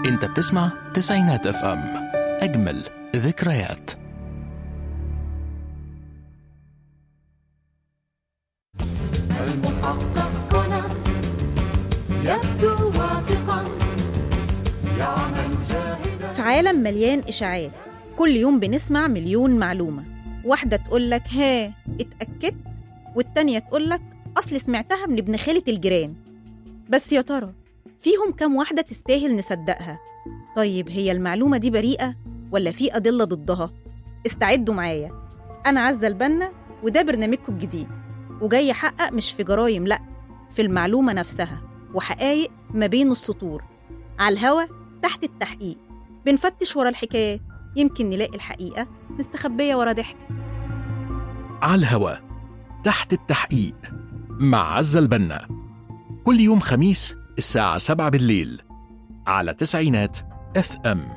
انت بتسمع تسعينات اف ام اجمل ذكريات المحقق كونان يبدو واثقا يعمل جاهدا في عالم مليان إشاعات كل يوم بنسمع مليون معلومة واحدة تقولك ها اتأكدت والتانية تقولك أصل سمعتها من ابن خالة الجيران بس يا ترى فيهم كام واحدة تستاهل نصدقها طيب هي المعلومة دي بريئة ولا في أدلة ضدها استعدوا معايا أنا عزة البنا وده برنامجكم الجديد وجاي أحقق مش في جرايم لأ في المعلومة نفسها وحقايق ما بين السطور على الهوا تحت التحقيق بنفتش ورا الحكايات يمكن نلاقي الحقيقة مستخبية ورا ضحك على الهوا تحت التحقيق مع عزة البنا كل يوم خميس الساعة 7 بالليل على تسعينات اف ام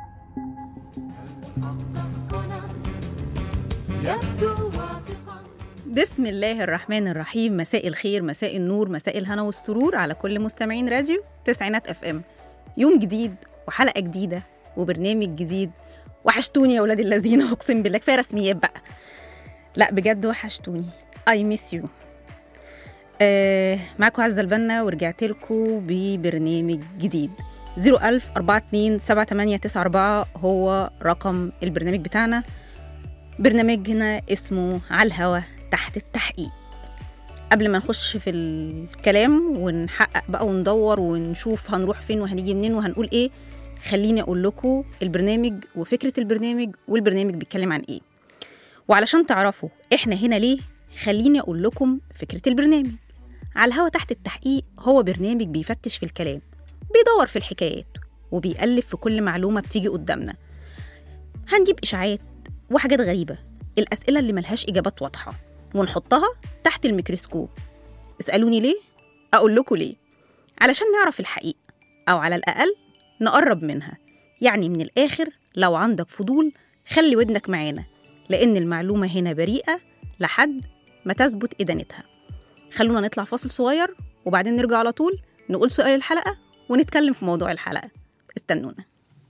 يبدو واثقا بسم الله الرحمن الرحيم مساء الخير مساء النور مساء الهنا والسرور على كل مستمعين راديو تسعينات اف ام يوم جديد وحلقة جديدة وبرنامج جديد وحشتوني يا ولاد الذين اقسم بالله كفايه رسميات بقى لا بجد وحشتوني اي ميس يو آه معاكم عزة البنا ورجعت لكم ببرنامج جديد 01000 42 7894 هو رقم البرنامج بتاعنا برنامجنا اسمه على الهوا تحت التحقيق قبل ما نخش في الكلام ونحقق بقى وندور ونشوف هنروح فين وهنيجي منين وهنقول ايه خليني اقول لكم البرنامج وفكره البرنامج والبرنامج بيتكلم عن ايه وعلشان تعرفوا احنا هنا ليه خليني اقول لكم فكره البرنامج على الهوا تحت التحقيق هو برنامج بيفتش في الكلام بيدور في الحكايات وبيألف في كل معلومه بتيجي قدامنا هنجيب اشاعات وحاجات غريبه الاسئله اللي ملهاش اجابات واضحه ونحطها تحت الميكروسكوب اسالوني ليه اقول لكم ليه علشان نعرف الحقيقه او على الاقل نقرب منها يعني من الآخر لو عندك فضول خلي ودنك معانا لأن المعلومة هنا بريئة لحد ما تثبت إدانتها خلونا نطلع فاصل صغير وبعدين نرجع على طول نقول سؤال الحلقة ونتكلم في موضوع الحلقة استنونا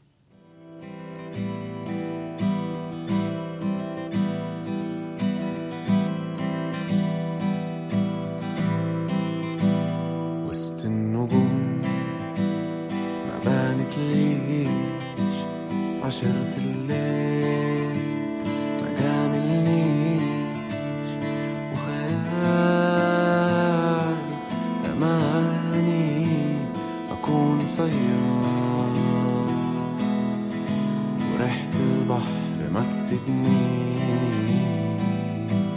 وسط النجوم ما بانت ليش عشرة الليل ما جاملنيش وخيالي رماني أكون صياد وريحة البحر ما تسيبنيش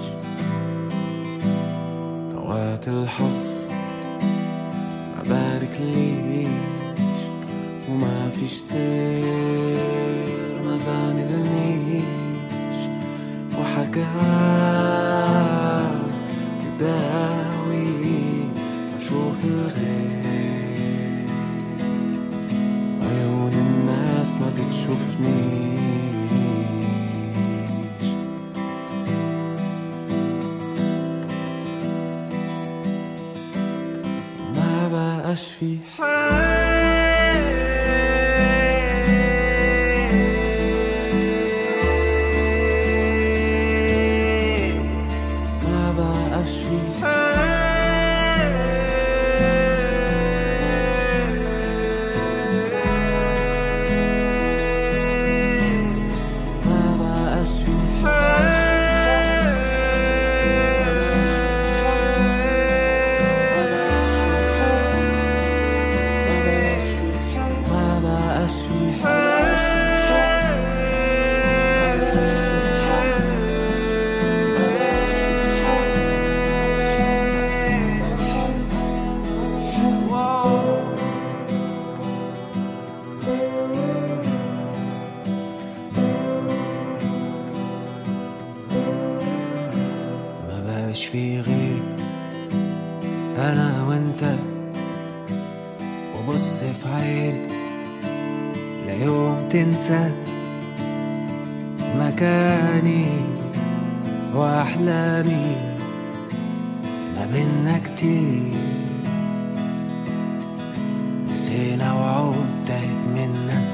طوات الحظ ما بارك ليش وما فيش طير ما زعلنيش وحاجات تداوي أشوف الغير عيون الناس ما بتشوفنيش ما بقاش في حال ما بقاش في حال ما بقاش في ما بقاش في ما بقاش في غير انا وانت وبص في عيني لا يوم تنسى مكاني واحلامي ما بينا كتير نسينا وعود انتهت منك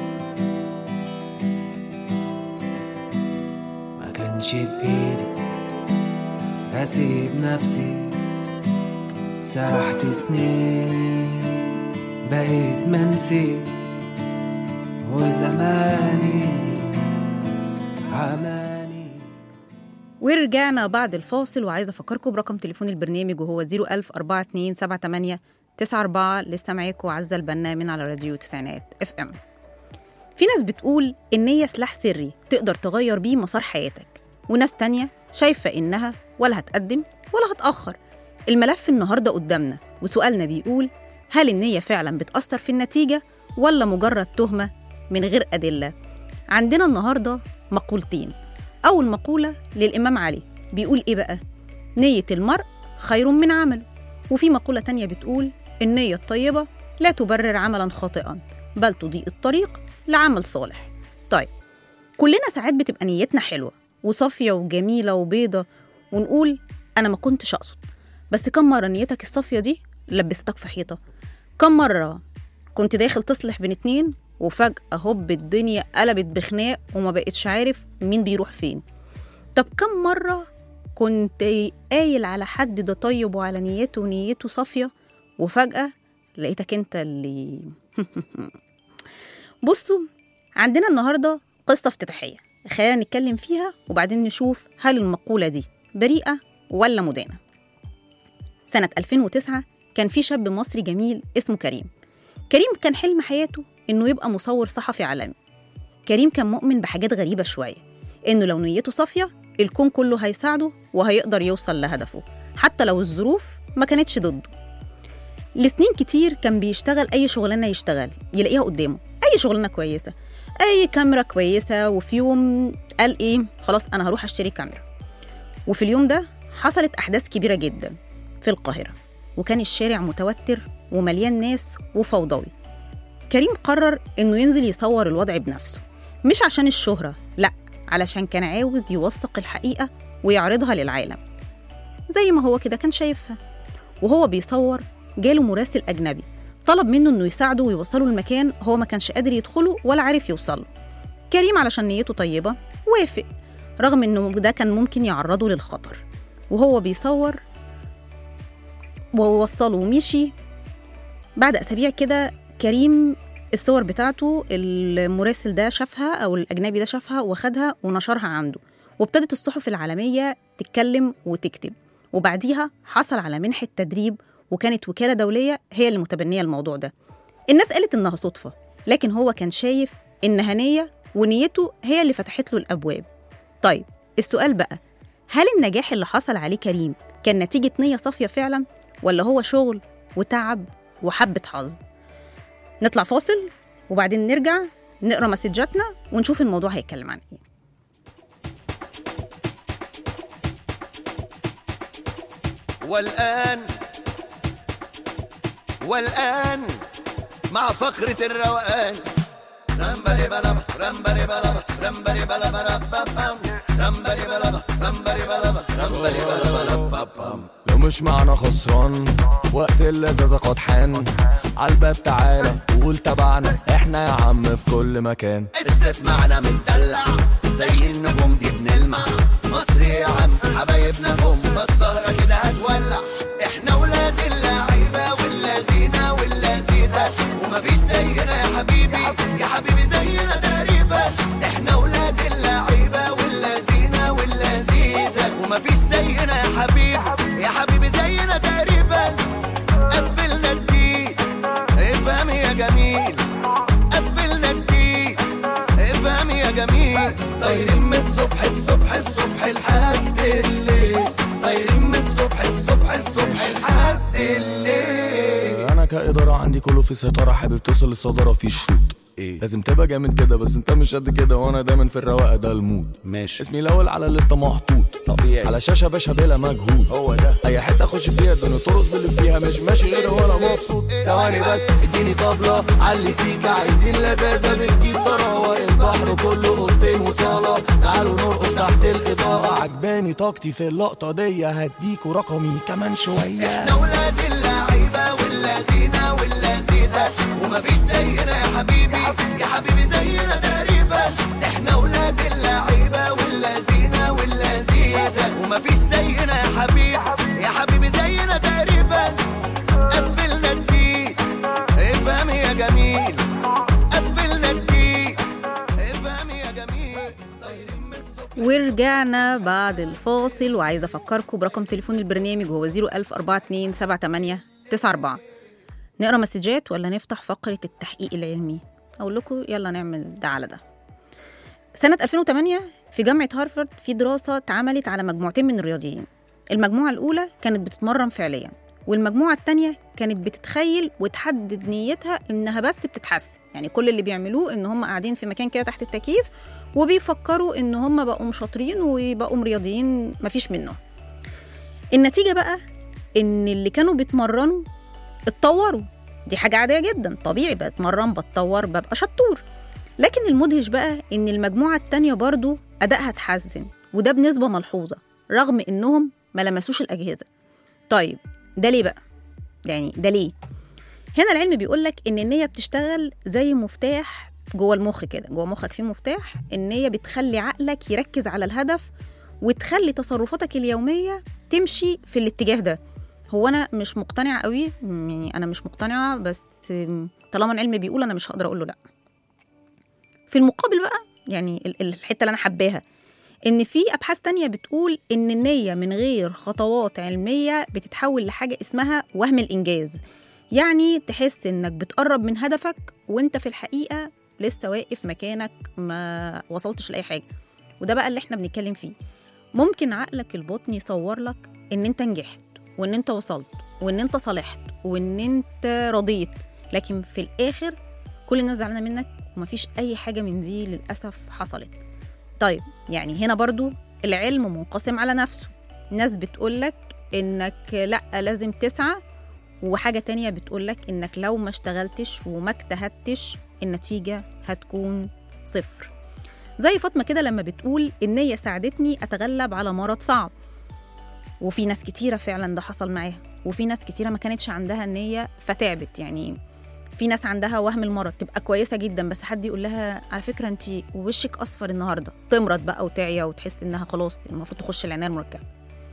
ما كانش بإيدي أسيب نفسي سرحت سنين بقيت منسي وزماني عماني ورجعنا بعد الفاصل وعايزه افكركم برقم تليفون البرنامج وهو 01000 4278 94 لسه معاكم عزه البنا من على راديو تسعينات اف ام في ناس بتقول النية سلاح سري تقدر تغير بيه مسار حياتك وناس تانية شايفة إنها ولا هتقدم ولا هتأخر الملف النهاردة قدامنا وسؤالنا بيقول هل النية فعلا بتأثر في النتيجة ولا مجرد تهمة من غير أدلة عندنا النهاردة مقولتين أول مقولة للإمام علي بيقول إيه بقى؟ نية المرء خير من عمله وفي مقولة تانية بتقول النية الطيبة لا تبرر عملا خاطئا بل تضيء الطريق لعمل صالح طيب كلنا ساعات بتبقى نيتنا حلوة وصافية وجميلة وبيضة ونقول أنا ما كنتش أقصد بس كم مرة نيتك الصافية دي لبستك في حيطة كم مرة كنت داخل تصلح بين اتنين وفجأة هوب الدنيا قلبت بخناق وما بقتش عارف مين بيروح فين طب كم مرة كنت قايل على حد ده طيب وعلى نيته ونيته صافية وفجأة لقيتك انت اللي بصوا عندنا النهاردة قصة افتتاحية خلينا نتكلم فيها وبعدين نشوف هل المقولة دي بريئة ولا مدانة سنة 2009 كان في شاب مصري جميل اسمه كريم كريم كان حلم حياته إنه يبقى مصور صحفي عالمي كريم كان مؤمن بحاجات غريبة شوية إنه لو نيته صافية الكون كله هيساعده وهيقدر يوصل لهدفه حتى لو الظروف ما كانتش ضده لسنين كتير كان بيشتغل أي شغلانة يشتغل يلاقيها قدامه أي شغلانة كويسة أي كاميرا كويسة وفي يوم قال إيه خلاص أنا هروح أشتري كاميرا وفي اليوم ده حصلت أحداث كبيرة جدا في القاهرة وكان الشارع متوتر ومليان ناس وفوضوي كريم قرر إنه ينزل يصور الوضع بنفسه مش عشان الشهرة لأ علشان كان عاوز يوثق الحقيقة ويعرضها للعالم زي ما هو كده كان شايفها وهو بيصور جاله مراسل أجنبي طلب منه إنه يساعده ويوصله المكان هو ما كانش قادر يدخله ولا عارف يوصله كريم علشان نيته طيبة وافق رغم إنه ده كان ممكن يعرضه للخطر وهو بيصور ووصله ومشي بعد أسابيع كده كريم الصور بتاعته المراسل ده شافها أو الأجنبي ده شافها وخدها ونشرها عنده وابتدت الصحف العالمية تتكلم وتكتب وبعديها حصل على منحة تدريب وكانت وكالة دولية هي اللي متبنية الموضوع ده الناس قالت إنها صدفة لكن هو كان شايف إنها نية ونيته هي اللي فتحت له الأبواب طيب السؤال بقى هل النجاح اللي حصل عليه كريم كان نتيجة نية صافية فعلا ولا هو شغل وتعب وحبة حظ نطلع فاصل وبعدين نرجع نقرا مسجاتنا ونشوف الموضوع هيتكلم عن ايه والآن والآن مع فقرة الروقان رمبري بلبا رمبري بلبا رمبري بلبا ربابام رمبري بلبا رمبري بلبا رمبري بلبا ربابام لو مش معنا خسران وقت اللذاذة قد حان عالباب تعالى وقول تبعنا احنا يا عم في كل مكان السيف معنا متدلع زي النجوم دي بنلمع مصر يا عم حبايبنا هم فالسهرة كده هتولع احنا ولاد اللعيبة واللذينة واللذيذة ومفيش زينا يا حبيبي يا حبيبي زينا تقريبا احنا ولاد اللعيبة واللذينة واللذيذة ومفيش زينا يا حبيبي يا حبيبي زينا تقريبا قفلنا الدين افهم يا جميل قفلنا الدين افهم يا جميل طايرين من الصبح الصبح الصبح لحد الليل طايرين من الصبح الصبح الصبح لحد الليل انا كإدارة عندي كله في سيطرة حابب توصل للصدارة في شروط ايه لازم تبقى جامد كده بس انت مش قد كده وانا دايما في الرواقه ده المود ماشي اسمي الاول على الليسته محطوط طبيعي على شاشه باشا بلا مجهود هو ده اي حته اخش فيها الدنيا ترقص باللي فيها مش ماشي غير وانا مبسوط ثواني بس اديني طبله علي سيكا عايزين لذاذه بتجيب طراوه البحر كله اوضتين وصاله تعالوا نرقص تحت الاضاءه عجباني طاقتي في اللقطه دي هديكوا رقمي كمان شويه احنا ولاد اللعيبه واللذينه واللذيذه ومفيش زينا يا ورجعنا بعد الفاصل وعايزه افكركم برقم تليفون البرنامج هو 010427894 نقرا مسجات ولا نفتح فقره التحقيق العلمي اقول لكم يلا نعمل ده على ده سنه 2008 في جامعه هارفارد في دراسه اتعملت على مجموعتين من الرياضيين المجموعه الاولى كانت بتتمرن فعليا والمجموعه الثانيه كانت بتتخيل وتحدد نيتها انها بس بتتحسن يعني كل اللي بيعملوه ان هم قاعدين في مكان كده تحت التكييف وبيفكروا ان هم بقوا شاطرين وبقوا رياضيين مفيش منه النتيجه بقى ان اللي كانوا بيتمرنوا اتطوروا دي حاجه عاديه جدا طبيعي بتمرن بتطور ببقى شطور لكن المدهش بقى ان المجموعه التانية برضو ادائها اتحسن وده بنسبه ملحوظه رغم انهم ما لمسوش الاجهزه طيب ده ليه بقى يعني ده ليه هنا العلم بيقول لك ان النيه بتشتغل زي مفتاح جوه المخ كده جوه مخك في مفتاح النيه بتخلي عقلك يركز على الهدف وتخلي تصرفاتك اليوميه تمشي في الاتجاه ده هو انا مش مقتنعه قوي يعني انا مش مقتنعه بس طالما العلم بيقول انا مش هقدر اقول له لا في المقابل بقى يعني ال- ال- الحته اللي انا حباها ان في ابحاث تانية بتقول ان النيه من غير خطوات علميه بتتحول لحاجه اسمها وهم الانجاز يعني تحس انك بتقرب من هدفك وانت في الحقيقه لسه واقف مكانك ما وصلتش لاي حاجه وده بقى اللي احنا بنتكلم فيه ممكن عقلك الباطني يصور لك ان انت نجحت وان انت وصلت وان انت صلحت وان انت رضيت لكن في الاخر كل الناس زعلانه منك ومفيش اي حاجه من دي للاسف حصلت طيب يعني هنا برضو العلم منقسم على نفسه ناس بتقولك انك لا لازم تسعى وحاجة تانية بتقولك انك لو ما اشتغلتش وما اجتهدتش النتيجة هتكون صفر زي فاطمة كده لما بتقول النية ساعدتني أتغلب على مرض صعب وفي ناس كتيرة فعلا ده حصل معاها وفي ناس كتيرة ما كانتش عندها النية فتعبت يعني في ناس عندها وهم المرض تبقى كويسة جدا بس حد يقول لها على فكرة انت وشك أصفر النهاردة تمرض بقى وتعيا وتحس انها خلاص المفروض تخش العناية المركزة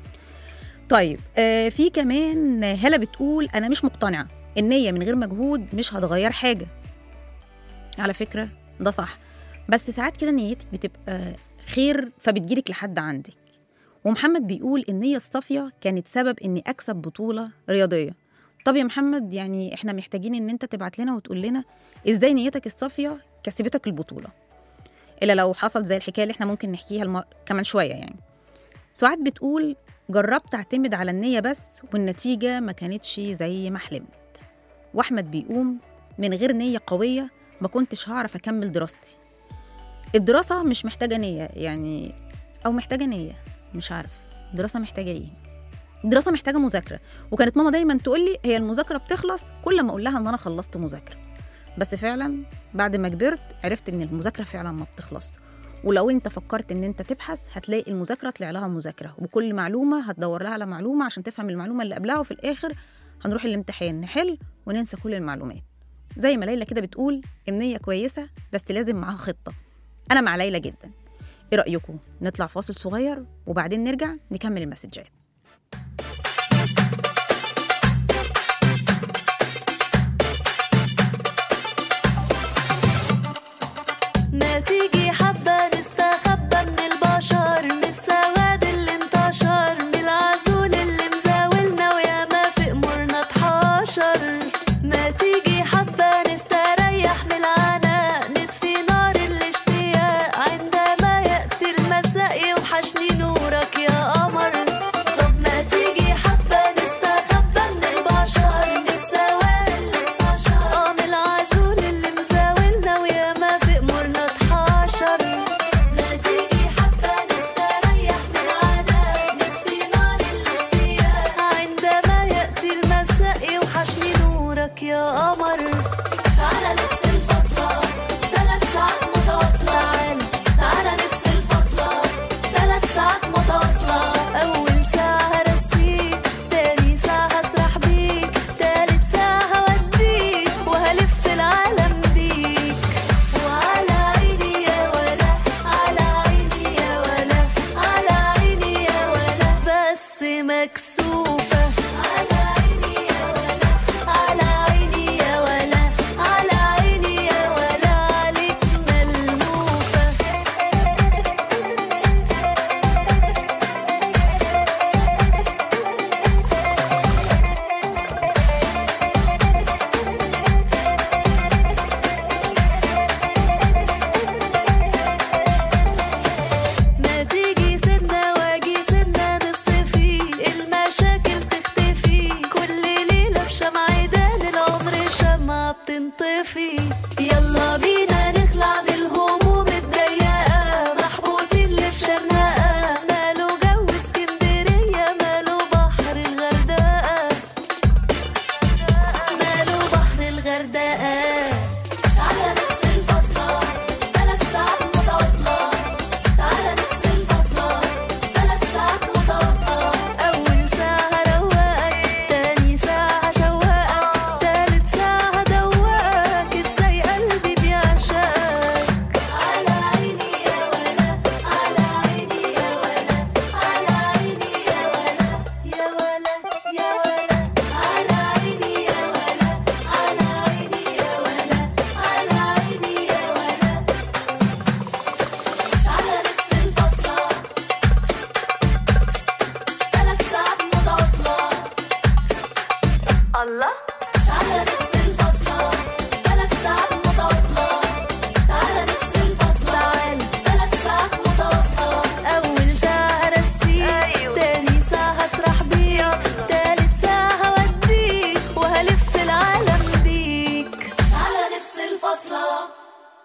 طيب آه في كمان هلا بتقول انا مش مقتنعه النيه من غير مجهود مش هتغير حاجه على فكره ده صح بس ساعات كده نيتك بتبقى خير فبتجيلك لحد عندك ومحمد بيقول النيه الصافيه كانت سبب اني اكسب بطوله رياضيه طب يا محمد يعني احنا محتاجين ان انت تبعت لنا وتقول لنا ازاي نيتك الصافيه كسبتك البطوله الا لو حصل زي الحكايه اللي احنا ممكن نحكيها الم... كمان شويه يعني سعاد بتقول جربت اعتمد على النية بس والنتيجة ما كانتش زي ما حلمت وأحمد بيقوم من غير نية قوية ما كنتش هعرف أكمل دراستي الدراسة مش محتاجة نية يعني أو محتاجة نية مش عارف الدراسة محتاجة إيه الدراسة محتاجة مذاكرة وكانت ماما دايما تقول لي هي المذاكرة بتخلص كل ما أقول لها إن أنا خلصت مذاكرة بس فعلا بعد ما كبرت عرفت إن المذاكرة فعلا ما بتخلص ولو انت فكرت ان انت تبحث هتلاقي المذاكره طلع لها مذاكره وكل معلومه هتدور لها على معلومه عشان تفهم المعلومه اللي قبلها وفي الاخر هنروح الامتحان نحل وننسى كل المعلومات زي ما ليلى كده بتقول النيه كويسه بس لازم معاها خطه انا مع ليلى جدا ايه رايكم نطلع فاصل صغير وبعدين نرجع نكمل المسجات ما تيجي حبة نستخبى من البشر من السواد اللي انتشر من العزول اللي مزاولنا ويا ما في امورنا اتحاشر ما تيجي حبة نستريح من العناء نطفي نار الاشتياق عندما يأتي المساء يوحشني نورك يا قمر تعالى نفصل فصلة ثلاث ساعات متواصلة تعالى نفصل فصلة تعالى ثلاث ساعات متواصلة أول ساعة أرسيك تاني ساعة هسرح بيك تالت ساعة هوديك وهلف العالم بيك تعالى نفصل فصلة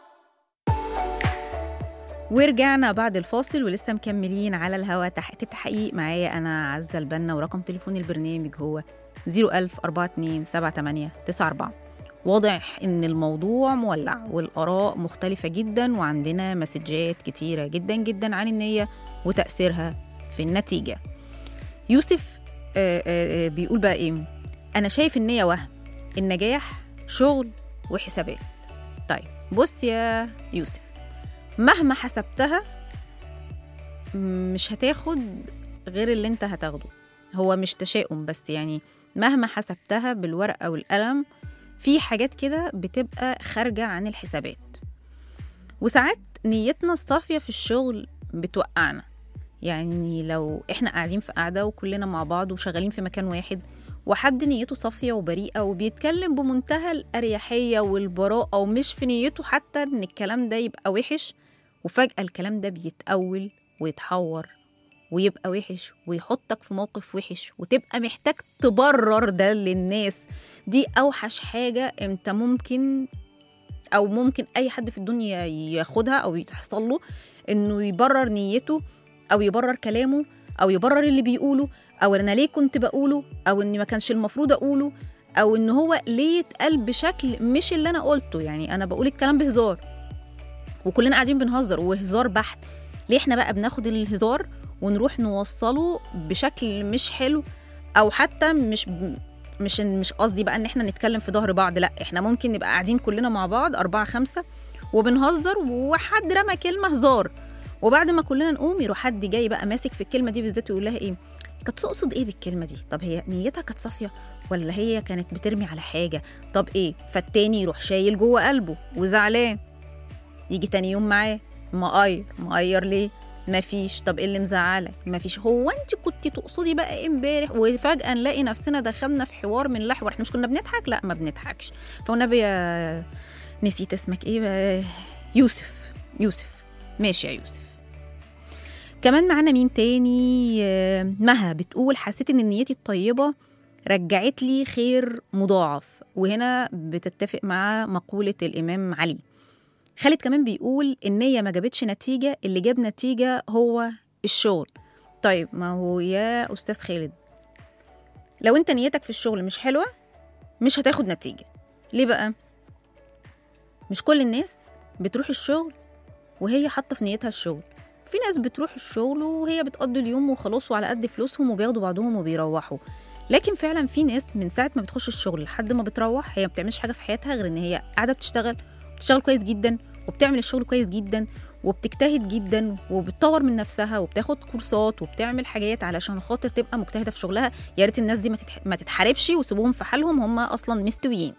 ورجعنا بعد الفاصل ولسه مكملين على الهوا تحت التحقيق معايا انا عزه البنا ورقم تليفون البرنامج هو 010427894 واضح ان الموضوع مولع والاراء مختلفه جدا وعندنا مسجات كتيره جدا جدا عن النيه وتاثيرها في النتيجه يوسف آه، آه، آه، بيقول بقى ايه انا شايف النيه وهم النجاح شغل وحسابات طيب بص يا يوسف مهما حسبتها مش هتاخد غير اللي انت هتاخده هو مش تشاؤم بس يعني مهما حسبتها بالورقة والقلم في حاجات كده بتبقى خارجة عن الحسابات وساعات نيتنا الصافية في الشغل بتوقعنا يعني لو احنا قاعدين في قاعدة وكلنا مع بعض وشغالين في مكان واحد وحد نيته صافية وبريئة وبيتكلم بمنتهى الأريحية والبراءة ومش في نيته حتى إن الكلام ده يبقى وحش وفجأة الكلام ده بيتأول ويتحور ويبقى وحش ويحطك في موقف وحش وتبقى محتاج تبرر ده للناس دي أوحش حاجة أنت ممكن أو ممكن أي حد في الدنيا ياخدها أو يحصل له إنه يبرر نيته أو يبرر كلامه أو يبرر اللي بيقوله أو أنا ليه كنت بقوله أو إني ما كانش المفروض أقوله أو إن هو ليه اتقال بشكل مش اللي أنا قلته يعني أنا بقول الكلام بهزار وكلنا قاعدين بنهزر وهزار بحت ليه احنا بقى بناخد الهزار ونروح نوصله بشكل مش حلو او حتى مش مش مش قصدي بقى ان احنا نتكلم في ظهر بعض لا احنا ممكن نبقى قاعدين كلنا مع بعض أربعة خمسة وبنهزر وحد رمى كلمة هزار وبعد ما كلنا نقوم يروح حد جاي بقى ماسك في الكلمة دي بالذات ويقول لها ايه كانت تقصد ايه بالكلمة دي طب هي نيتها كانت صافية ولا هي كانت بترمي على حاجة طب ايه فالتاني يروح شايل جوه قلبه وزعلان يجي تاني يوم معاه مقير مقير ليه مفيش طب ايه اللي مزعلك مفيش هو انت كنت تقصدي بقى ايه امبارح وفجاه نلاقي نفسنا دخلنا في حوار من لحوة احنا مش كنا بنضحك لا ما بنضحكش فالنبي يا نسيت اسمك ايه بقى يوسف يوسف ماشي يا يوسف كمان معانا مين تاني آه، مها بتقول حسيت ان نيتي الطيبه رجعت لي خير مضاعف وهنا بتتفق مع مقوله الامام علي خالد كمان بيقول النية ما جابتش نتيجة اللي جاب نتيجة هو الشغل طيب ما هو يا أستاذ خالد لو أنت نيتك في الشغل مش حلوة مش هتاخد نتيجة ليه بقى؟ مش كل الناس بتروح الشغل وهي حاطة في نيتها الشغل في ناس بتروح الشغل وهي بتقضي اليوم وخلاص وعلى قد فلوسهم وبياخدوا بعضهم وبيروحوا لكن فعلا في ناس من ساعة ما بتخش الشغل لحد ما بتروح هي ما بتعملش حاجة في حياتها غير إن هي قاعدة بتشتغل بتشتغل كويس جدا وبتعمل الشغل كويس جدا وبتجتهد جدا وبتطور من نفسها وبتاخد كورسات وبتعمل حاجات علشان خاطر تبقى مجتهده في شغلها يا ريت الناس دي ما تتح- ما تتحاربش وسيبوهم في حالهم هم اصلا مستويين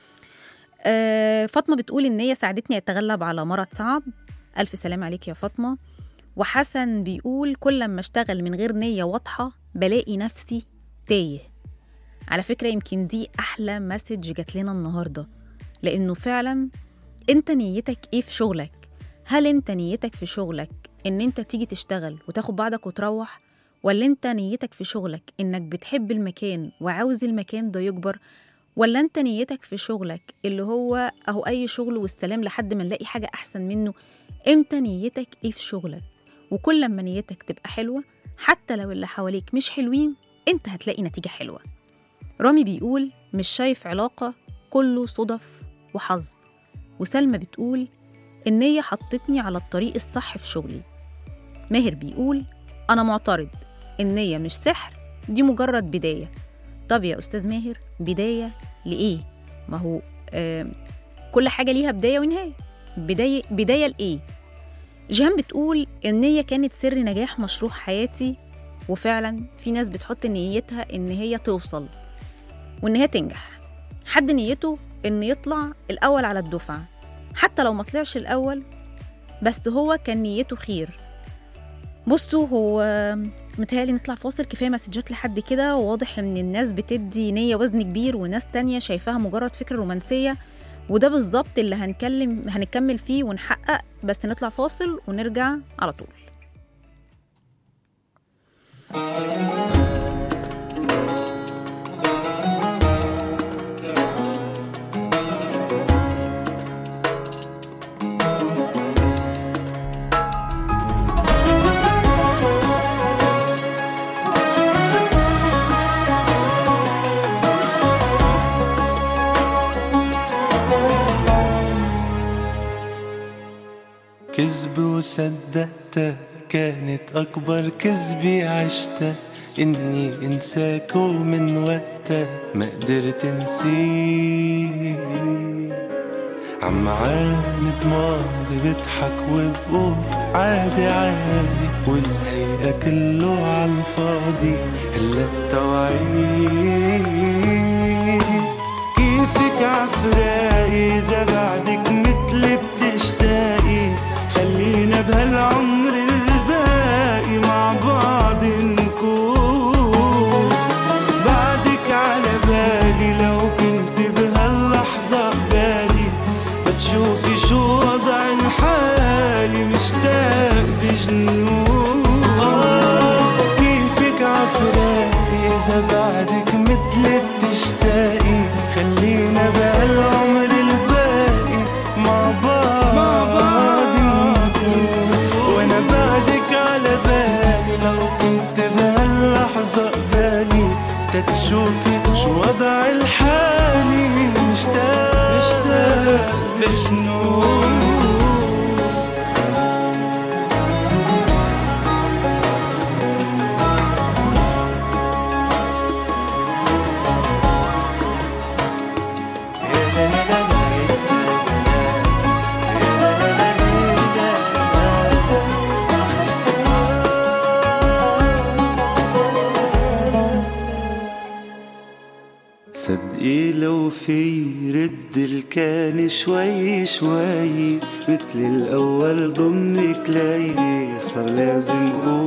آه فاطمه بتقول ان هي ساعدتني اتغلب على مرض صعب الف سلام عليك يا فاطمه وحسن بيقول كل لما اشتغل من غير نيه واضحه بلاقي نفسي تايه على فكره يمكن دي احلى مسج جات لنا النهارده لانه فعلا انت نيتك ايه في شغلك هل انت نيتك في شغلك ان انت تيجي تشتغل وتاخد بعضك وتروح ولا انت نيتك في شغلك انك بتحب المكان وعاوز المكان ده يكبر ولا انت نيتك في شغلك اللي هو اهو اي شغل والسلام لحد ما نلاقي حاجة احسن منه انت نيتك ايه في شغلك وكل لما نيتك تبقى حلوة حتى لو اللي حواليك مش حلوين انت هتلاقي نتيجة حلوة رامي بيقول مش شايف علاقة كله صدف وحظ وسلمى بتقول النية حطتني على الطريق الصح في شغلي ماهر بيقول أنا معترض النية مش سحر دي مجرد بداية طب يا أستاذ ماهر بداية لإيه؟ ما هو آه كل حاجة ليها بداية ونهاية بداية بداية لإيه؟ جيهان بتقول النية كانت سر نجاح مشروع حياتي وفعلا في ناس بتحط نيتها إن هي توصل وإن هي تنجح حد نيته إن يطلع الأول على الدفعة حتى لو ما طلعش الأول بس هو كان نيته خير بصوا هو متهيألي نطلع فاصل كفايه مسجات لحد كده وواضح ان الناس بتدي نيه وزن كبير وناس تانية شايفاها مجرد فكره رومانسيه وده بالظبط اللي هنكلم هنكمل فيه ونحقق بس نطلع فاصل ونرجع على طول كذب وصدقته كانت أكبر كذبة عشتها إني أنساك ومن وقتها ما قدرت نسيت عم عاند ماضي بضحك وبقول عادي عادي والهيئة كله عالفاضي هلا توعيت كيفك عفراقي إذا بعدك مثلي بتشتاقي خلينا بهالعمر الباقي مع بعض نكون بعدك على بالي لو كنت بهاللحظة قبالي فتشوفي شو وضع حالي مشتاق بجنون آه كيفك عفراقي إذا بعدك مثلي بتشتاقي خلينا بهالعمر الباقي مع بعض مع بعض نكون وانا بعدك على بالي لو كنت بهاللحظة قبالي تتشوفي شو وضع الحالي مشتاق مشتاق بجنون صدقي لو في رد الكان شوي شوي مثل الأول ضمك لي صار لازم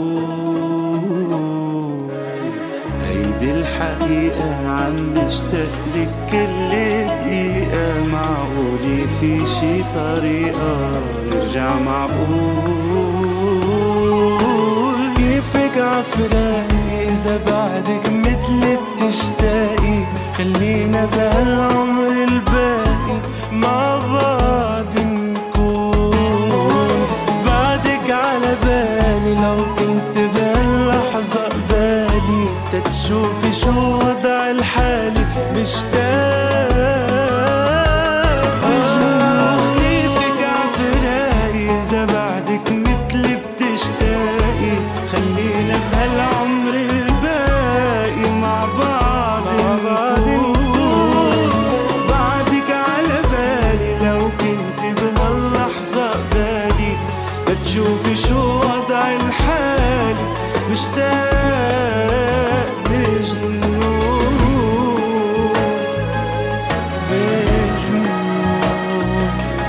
قول هيدي الحقيقة عم بشتاق لك كل دقيقة معقولة في شي طريقة نرجع معقول كيفك عفراقي إذا بعدك مثلي بتشتاقي خلينا بهالعمر الباقي مع بعض نكون بعدك على بالي لو كنت بهاللحظة قبالي تتشوفي شو وضع الحالي مشتاق بجنون كيفك عفراقي إذا بعدك مثلي بتشتاقي خلينا بهالعمر الباقي مع بعض نكون بعدك على بالي لو كنت بهاللحظة قبالي بتشوفي شو وضع الحالي مشتاق بجنون بجنون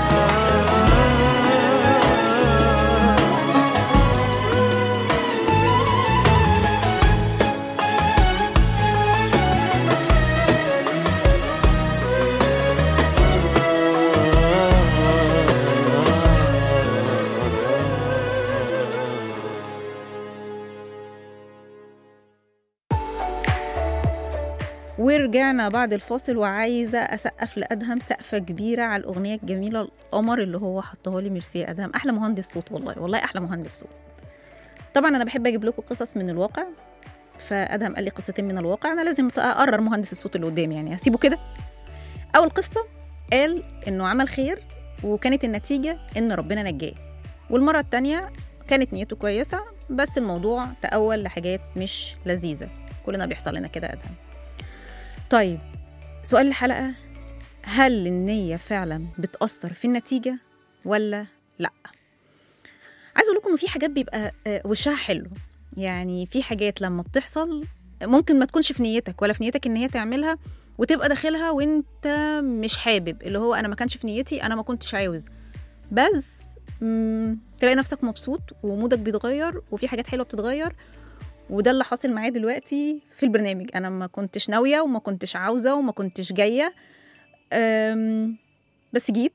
ورجعنا بعد الفاصل وعايزه اسقف لادهم سقفه كبيره على الاغنيه الجميله القمر اللي هو حطها لي ميرسي يا ادهم احلى مهندس صوت والله والله احلى مهندس صوت طبعا انا بحب اجيب لكم قصص من الواقع فادهم قال لي قصتين من الواقع انا لازم اقرر مهندس الصوت اللي قدامي يعني هسيبه كده اول قصه قال انه عمل خير وكانت النتيجه ان ربنا نجاه والمره التانية كانت نيته كويسه بس الموضوع تأول لحاجات مش لذيذه كلنا بيحصل لنا كده يا ادهم طيب سؤال الحلقة هل النية فعلا بتأثر في النتيجة ولا لأ؟ عايزة أقول لكم إن في حاجات بيبقى آه، وشها حلو يعني في حاجات لما بتحصل ممكن ما تكونش في نيتك ولا في نيتك إن هي تعملها وتبقى داخلها وانت مش حابب اللي هو أنا ما كانش في نيتي أنا ما كنتش عاوز بس مم، تلاقي نفسك مبسوط ومودك بيتغير وفي حاجات حلوة بتتغير وده اللي حاصل معايا دلوقتي في البرنامج انا ما كنتش ناويه وما كنتش عاوزه وما كنتش جايه أم، بس جيت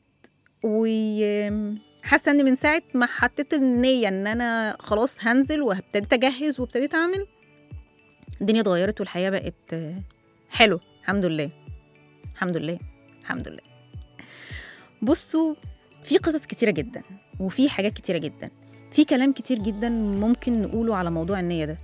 وحاسه ان من ساعه ما حطيت النيه ان انا خلاص هنزل وابتديت اجهز وابتديت اعمل الدنيا اتغيرت والحياه بقت آه، حلو الحمد لله الحمد لله الحمد لله بصوا في قصص كتيره جدا وفي حاجات كتيره جدا في كلام كتير جدا ممكن نقوله على موضوع النيه ده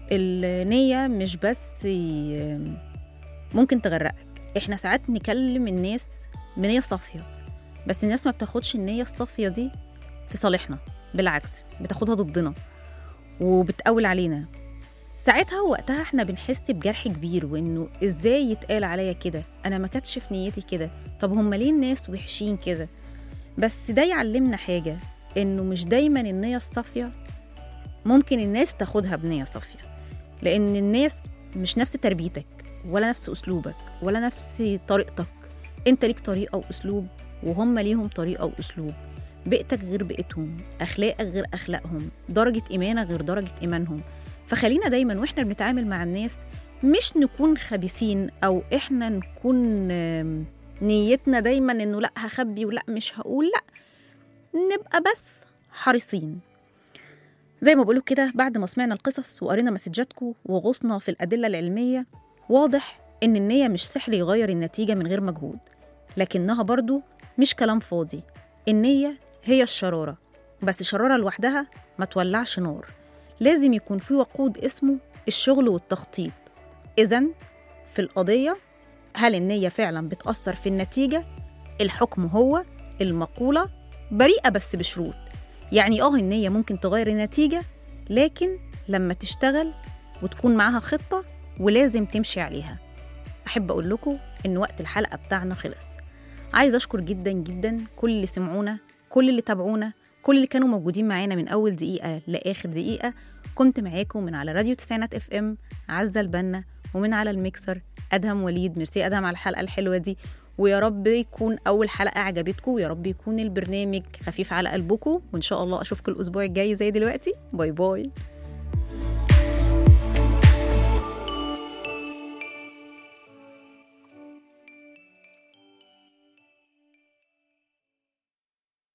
النيه مش بس ي- ممكن تغرقك احنا ساعات نكلم الناس بنيه صافيه بس الناس ما بتاخدش النيه الصافيه دي في صالحنا بالعكس بتاخدها ضدنا وبتقول علينا ساعتها وقتها احنا بنحس بجرح كبير وانه ازاي يتقال عليا كده انا ما كانتش في نيتي كده طب هما ليه الناس وحشين كده بس ده يعلمنا حاجه انه مش دايما النيه الصافيه ممكن الناس تاخدها بنيه صافيه لان الناس مش نفس تربيتك ولا نفس اسلوبك ولا نفس طريقتك انت ليك طريقه واسلوب وهم ليهم طريقه واسلوب بيئتك غير بيئتهم اخلاقك غير اخلاقهم درجه ايمانك غير درجه ايمانهم فخلينا دايما واحنا بنتعامل مع الناس مش نكون خبيثين او احنا نكون آم، نيتنا دايما انه لا هخبي ولا مش هقول لا نبقى بس حريصين زي ما بقولوا كده بعد ما سمعنا القصص وقرينا مسجاتكم وغصنا في الأدلة العلمية واضح إن النية مش سحر يغير النتيجة من غير مجهود لكنها برضو مش كلام فاضي النية هي الشرارة بس شرارة لوحدها ما تولعش نار لازم يكون في وقود اسمه الشغل والتخطيط إذا في القضية هل النية فعلا بتأثر في النتيجة؟ الحكم هو المقولة بريئة بس بشروط يعني اه النية ممكن تغير النتيجة لكن لما تشتغل وتكون معاها خطة ولازم تمشي عليها أحب أقول لكم إن وقت الحلقة بتاعنا خلص عايز أشكر جدا جدا كل اللي سمعونا كل اللي تابعونا كل اللي كانوا موجودين معانا من أول دقيقة لآخر دقيقة كنت معاكم من على راديو تسعينات اف ام عزة البنا ومن على الميكسر أدهم وليد ميرسي أدهم على الحلقة الحلوة دي ويا رب يكون أول حلقة عجبتكم ويا رب يكون البرنامج خفيف على قلبكم وإن شاء الله أشوفكم الأسبوع الجاي زي دلوقتي باي باي